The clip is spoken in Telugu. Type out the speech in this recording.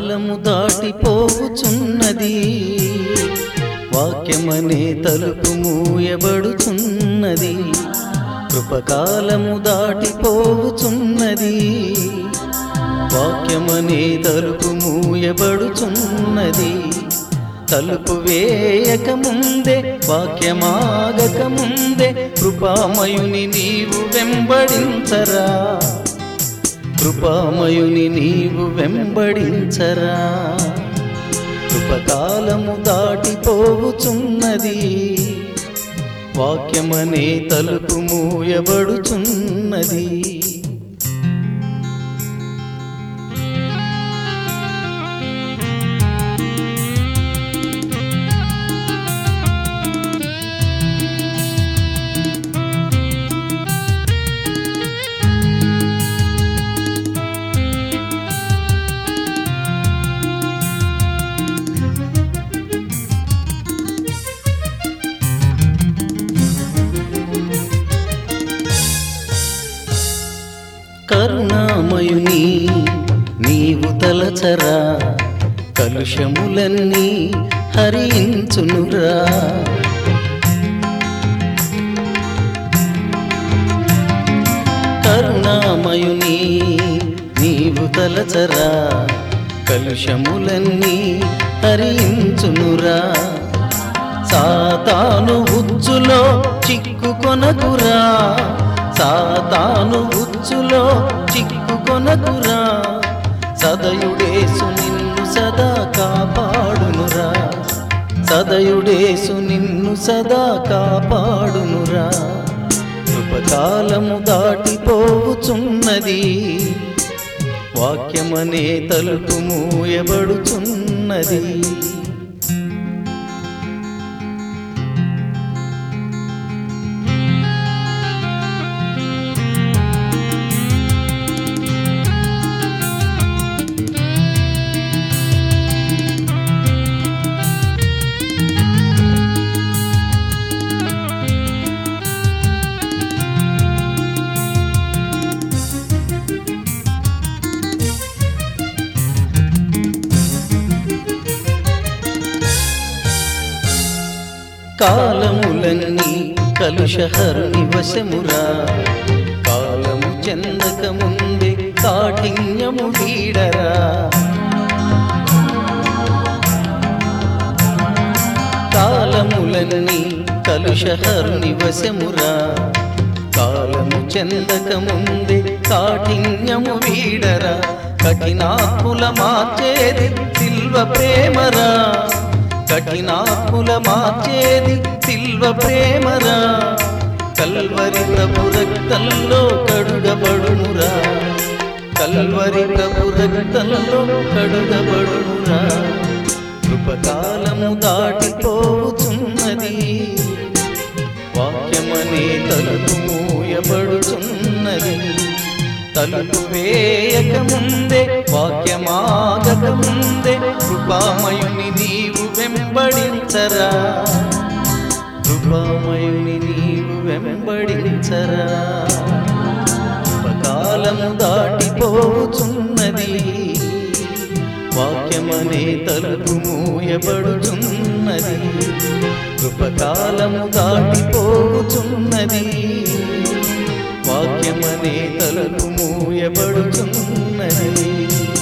కృపకాలము దాటిపోవుచున్నది వాక్యమనే తలుపు మూయబడుచున్నది కృపకాలము దాటిపోవుచున్నది వాక్యమనే తలుపు మూయబడుచున్నది తలుపు వేయక ముందే వాక్యమాగక ముందే కృపామయుని నీవు వెంబడించరా కృపామయుని నీవు వెంబడించరా కృపకాలము దాటిపోవుచున్నది వాక్యమనే తలుపు మూయబడుచున్నది కరుణామయుని నీవు తలచరా కలుషములన్నీ హరించునురా కరుణామయుని నీవు తలచరా కలుషములన్నీ హరించునురా సాతాను ఉచ్చులో చిక్కుకొనకురా సాతాను ఉచ్చులో చిక్కుకొనకురా సదయుడేసు నిన్ను సదా కాపాడునురా సదయుడేసు నిన్ను సదా కాపాడునురా కృపకాలము దాటిపోవుచున్నది వాక్యమనే తలుపు మూయబడుచున్నది కాలములన్నీ కలుషహరుని వశమురా కాలము చెందక ముందే కాఠిన్యము వీడరా కాలములన్నీ కలుషహరుని వశమురా కాలము చెందక ముందే కాఠిన్యము వీడరా కఠినాత్ముల మార్చేది సిల్వ ప్రేమరా కఠినాత్ముల మార్చేది సిల్వ ప్రేమరా కల్వరి ప్రభు రక్తంలో కడుగబడునురా కల్వరి ప్రభు రక్తంలో కడుగబడునురా కృపకాలము దాటిపోవుచున్నది వాక్యమనే తలుపు మూయబడుచున్నది తలుపు వేయక ముందే వాక్యమాగక ముందే కృపామయుని నీవు వెంబడించరా కృపామయుని నీవు వెంబడించరా కృపకాలము దాటిపోచున్నది వాక్యమనే తలుపు మూయబడుచున్నది కృపకాలము దాటిపోచున్నది వాక్యమనే తలుపు మూయబడుచున్నది